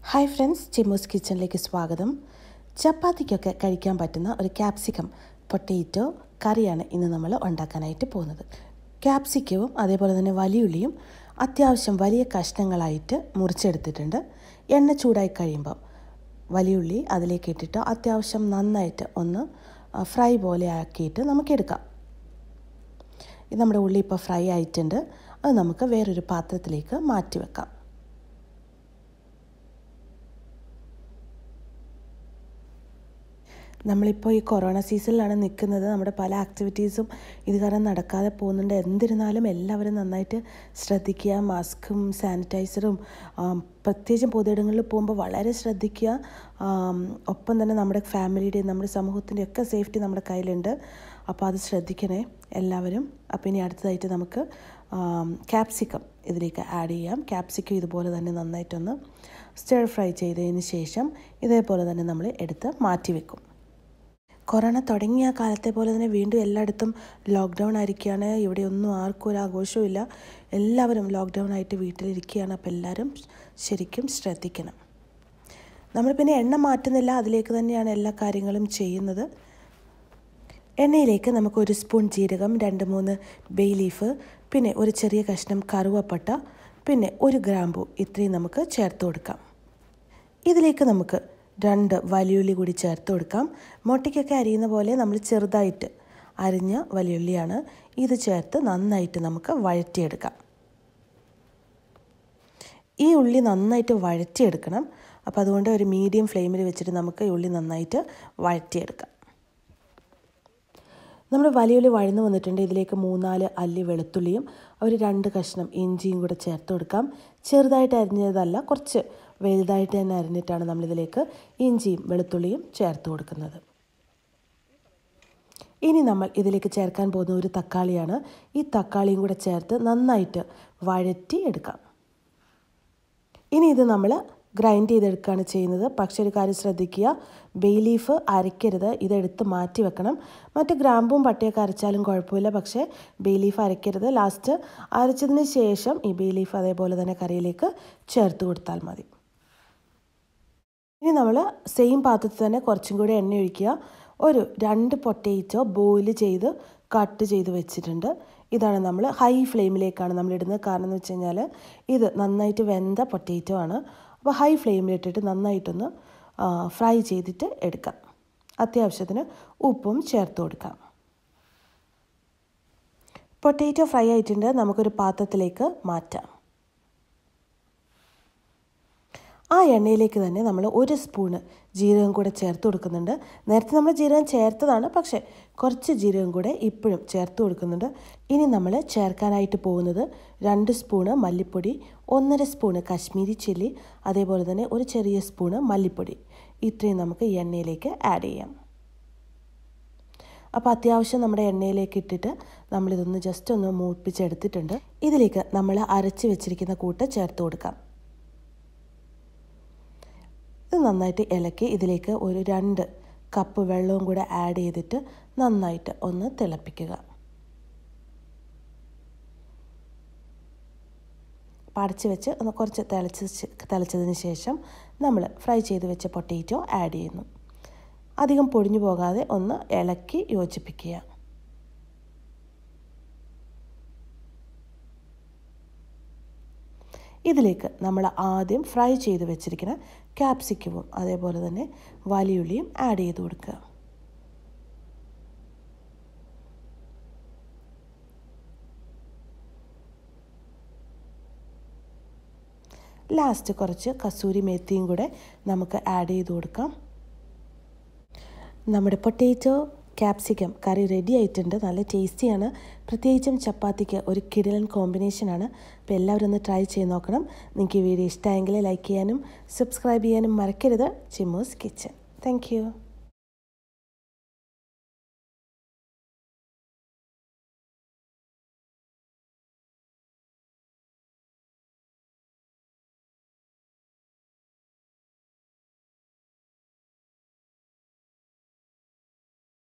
hi friends ചിമ്മൂസ് കിച്ചണിലേക്ക് സ്വാഗതം ചപ്പാത്തിക്കൊക്കെ കഴിക്കാൻ പറ്റുന്ന ഒരു ക്യാപ്സിക്കം പൊട്ടേറ്റോ കറിയാണ് ഇന്ന് നമ്മൾ ഉണ്ടാക്കാനായിട്ട് പോകുന്നത് ക്യാപ്സിക്കവും അതേപോലെ തന്നെ വലിയുള്ളിയും അത്യാവശ്യം വലിയ കഷ്ണങ്ങളായിട്ട് മുറിച്ചെടുത്തിട്ടുണ്ട് എണ്ണ ചൂടായി കഴിയുമ്പോൾ വലിയുള്ളി അതിലേക്ക് ഇട്ടിട്ട് അത്യാവശ്യം നന്നായിട്ട് ഒന്ന് ഫ്രൈ പോലെ ആക്കിയിട്ട് നമുക്കെടുക്കാം ഇത് നമ്മുടെ ഉള്ളി ഇപ്പോൾ ഫ്രൈ ആയിട്ടുണ്ട് അത് നമുക്ക് വേറൊരു പാത്രത്തിലേക്ക് മാറ്റി വെക്കാം നമ്മളിപ്പോൾ ഈ കൊറോണ സീസണിലാണ് നിൽക്കുന്നത് നമ്മുടെ പല ആക്ടിവിറ്റീസും ഇത് കാരണം നടക്കാതെ പോകുന്നുണ്ട് എന്തിരുന്നാലും എല്ലാവരും നന്നായിട്ട് ശ്രദ്ധിക്കുക മാസ്കും സാനിറ്റൈസറും പ്രത്യേകിച്ചും പൊതുയിടങ്ങളിൽ പോകുമ്പോൾ വളരെ ശ്രദ്ധിക്കുക ഒപ്പം തന്നെ നമ്മുടെ ഫാമിലിയുടെയും നമ്മുടെ സമൂഹത്തിൻ്റെ ഒക്കെ സേഫ്റ്റി നമ്മുടെ കയ്യിലുണ്ട് അപ്പോൾ അത് ശ്രദ്ധിക്കണേ എല്ലാവരും അപ്പോൾ ഇനി അടുത്തതായിട്ട് നമുക്ക് ക്യാപ്സിക്കം ഇതിലേക്ക് ആഡ് ചെയ്യാം ക്യാപ്സിക്കം ഇതുപോലെ തന്നെ നന്നായിട്ടൊന്ന് സ്റ്റർ ഫ്രൈ ചെയ്തതിന് ശേഷം ഇതേപോലെ തന്നെ നമ്മൾ എടുത്ത് മാറ്റി വെക്കും കൊറോണ തുടങ്ങിയ കാലത്തെ പോലെ തന്നെ വീണ്ടും എല്ലായിടത്തും ലോക്ക്ഡൗൺ ആയിരിക്കുകയാണ് ഇവിടെ ഒന്നും ആർക്കും ഒരു ആഘോഷവും ഇല്ല എല്ലാവരും ലോക്ക്ഡൗൺ ആയിട്ട് വീട്ടിലിരിക്കുകയാണ് അപ്പോൾ എല്ലാവരും ശരിക്കും ശ്രദ്ധിക്കണം നമ്മൾ പിന്നെ എണ്ണ മാറ്റുന്നില്ല അതിലേക്ക് തന്നെയാണ് എല്ലാ കാര്യങ്ങളും ചെയ്യുന്നത് എണ്ണയിലേക്ക് നമുക്ക് ഒരു സ്പൂൺ ജീരകം രണ്ട് മൂന്ന് ബേ ലീഫ് പിന്നെ ഒരു ചെറിയ കഷ്ണം കറുവപ്പട്ട പിന്നെ ഒരു ഗ്രാമ്പു ഇത്രയും നമുക്ക് ചേർത്ത് കൊടുക്കാം ഇതിലേക്ക് നമുക്ക് രണ്ട് വലിയുള്ളി കൂടി ചേർത്ത് കൊടുക്കാം മുട്ടയ്ക്കൊക്കെ അരിയുന്ന പോലെ നമ്മൾ ചെറുതായിട്ട് അരിഞ്ഞ വലിയുള്ളിയാണ് ഇത് ചേർത്ത് നന്നായിട്ട് നമുക്ക് വഴറ്റിയെടുക്കാം ഈ ഉള്ളി നന്നായിട്ട് വഴറ്റിയെടുക്കണം അപ്പോൾ അതുകൊണ്ട് ഒരു മീഡിയം ഫ്ലെയിമിൽ വെച്ചിട്ട് നമുക്ക് ഈ ഉള്ളി നന്നായിട്ട് വഴറ്റിയെടുക്കാം നമ്മൾ വലിയുള്ളി വഴന്നു വന്നിട്ടുണ്ട് ഇതിലേക്ക് മൂന്നാല് അല്ലി വെളുത്തുള്ളിയും ഒരു രണ്ട് കഷ്ണം ഇഞ്ചിയും കൂടെ ചേർത്ത് കൊടുക്കാം ചെറുതായിട്ട് അരിഞ്ഞതല്ല കുറച്ച് വലുതായിട്ട് തന്നെ അരിഞ്ഞിട്ടാണ് നമ്മളിതിലേക്ക് ഇഞ്ചിയും വെളുത്തുള്ളിയും ചേർത്ത് കൊടുക്കുന്നത് ഇനി നമ്മൾ ഇതിലേക്ക് ചേർക്കാൻ പോകുന്ന ഒരു തക്കാളിയാണ് ഈ തക്കാളിയും കൂടെ ചേർത്ത് നന്നായിട്ട് വഴറ്റി എടുക്കാം ഇനി ഇത് നമ്മൾ ഗ്രൈൻഡ് ചെയ്തെടുക്കുകയാണ് ചെയ്യുന്നത് പക്ഷേ ഒരു കാര്യം ശ്രദ്ധിക്കുക ബേ ലീഫ് അരയ്ക്കരുത് ഇതെടുത്ത് മാറ്റി വെക്കണം മറ്റ് ഗ്രാമ്പും പട്ടയൊക്കെ അരച്ചാലും കുഴപ്പമില്ല പക്ഷേ ബേ ലീഫ് അരയ്ക്കരുത് ലാസ്റ്റ് അരച്ചതിന് ശേഷം ഈ ബേ ലീഫ് അതേപോലെ തന്നെ കറിയിലേക്ക് ചേർത്ത് കൊടുത്താൽ മതി ഇനി നമ്മൾ സെയിം പാത്രത്തിൽ തന്നെ കുറച്ചും കൂടി എണ്ണ ഒഴിക്കുക ഒരു രണ്ട് പൊട്ടേറ്റോ ബോയിൽ ചെയ്ത് കട്ട് ചെയ്ത് വെച്ചിട്ടുണ്ട് ഇതാണ് നമ്മൾ ഹൈ ഫ്ലെയിമിലേക്കാണ് നമ്മൾ ഇടുന്നത് കാരണം എന്ന് വെച്ച് കഴിഞ്ഞാൽ ഇത് നന്നായിട്ട് വെന്ത പൊട്ടേറ്റോ ആണ് അപ്പോൾ ഹൈ ഫ്ലെയിമിലിട്ടിട്ട് നന്നായിട്ടൊന്ന് ഫ്രൈ ചെയ്തിട്ട് എടുക്കാം അത്യാവശ്യത്തിന് ഉപ്പും ചേർത്ത് കൊടുക്കാം പൊട്ടേറ്റോ ഫ്രൈ ആയിട്ടുണ്ട് നമുക്കൊരു പാത്രത്തിലേക്ക് മാറ്റാം ആ എണ്ണയിലേക്ക് തന്നെ നമ്മൾ ഒരു സ്പൂണ് ജീരകം കൂടെ ചേർത്ത് കൊടുക്കുന്നുണ്ട് നേരത്തെ നമ്മൾ ജീരകം ചേർത്തതാണ് പക്ഷേ കുറച്ച് ജീരകം കൂടെ ഇപ്പോഴും ചേർത്ത് കൊടുക്കുന്നുണ്ട് ഇനി നമ്മൾ ചേർക്കാനായിട്ട് പോകുന്നത് രണ്ട് സ്പൂണ് മല്ലിപ്പൊടി ഒന്നര സ്പൂണ് കാശ്മീരി ചില്ലി അതേപോലെ തന്നെ ഒരു ചെറിയ സ്പൂണ് മല്ലിപ്പൊടി ഇത്രയും നമുക്ക് ഈ എണ്ണയിലേക്ക് ആഡ് ചെയ്യാം അപ്പോൾ അത്യാവശ്യം നമ്മുടെ എണ്ണയിലേക്ക് ഇട്ടിട്ട് നമ്മളിതൊന്ന് ജസ്റ്റ് ഒന്ന് മൂപ്പിച്ചെടുത്തിട്ടുണ്ട് ഇതിലേക്ക് നമ്മൾ അരച്ച് വെച്ചിരിക്കുന്ന കൂട്ട് ചേർത്ത് കൊടുക്കാം ഇത് നന്നായിട്ട് ഇളക്കി ഇതിലേക്ക് ഒരു രണ്ട് കപ്പ് വെള്ളവും കൂടെ ആഡ് ചെയ്തിട്ട് നന്നായിട്ട് ഒന്ന് തിളപ്പിക്കുക പടച്ച് വെച്ച് ഒന്ന് കുറച്ച് തിളച്ച് തിളച്ചതിന് ശേഷം നമ്മൾ ഫ്രൈ ചെയ്ത് വെച്ച പൊട്ടേറ്റോ ആഡ് ചെയ്യുന്നു അധികം പൊടിഞ്ഞു പോകാതെ ഒന്ന് ഇളക്കി യോജിപ്പിക്കുക ഇതിലേക്ക് നമ്മൾ ആദ്യം ഫ്രൈ ചെയ്ത് വെച്ചിരിക്കുന്ന ക്യാപ്സിക്കവും അതേപോലെ തന്നെ വലിയുള്ളിയും ആഡ് ചെയ്ത് കൊടുക്കുക ലാസ്റ്റ് കുറച്ച് കസൂരി മേത്തിയും കൂടെ നമുക്ക് ആഡ് ചെയ്ത് കൊടുക്കാം നമ്മുടെ പൊട്ടേറ്റോ ക്യാപ്സിക്കം കറി റെഡി ആയിട്ടുണ്ട് നല്ല ടേസ്റ്റിയാണ് പ്രത്യേകിച്ചും ചപ്പാത്തിക്ക് ഒരു കിടിലൻ കോമ്പിനേഷനാണ് അപ്പോൾ എല്ലാവരും ഒന്ന് ട്രൈ ചെയ്ത് നോക്കണം നിങ്ങൾക്ക് ഈ വീഡിയോ ഇഷ്ടമായെങ്കിൽ ലൈക്ക് ചെയ്യാനും സബ്സ്ക്രൈബ് ചെയ്യാനും മറക്കരുത് ചിമ്മോസ് കിച്ചൻ താങ്ക്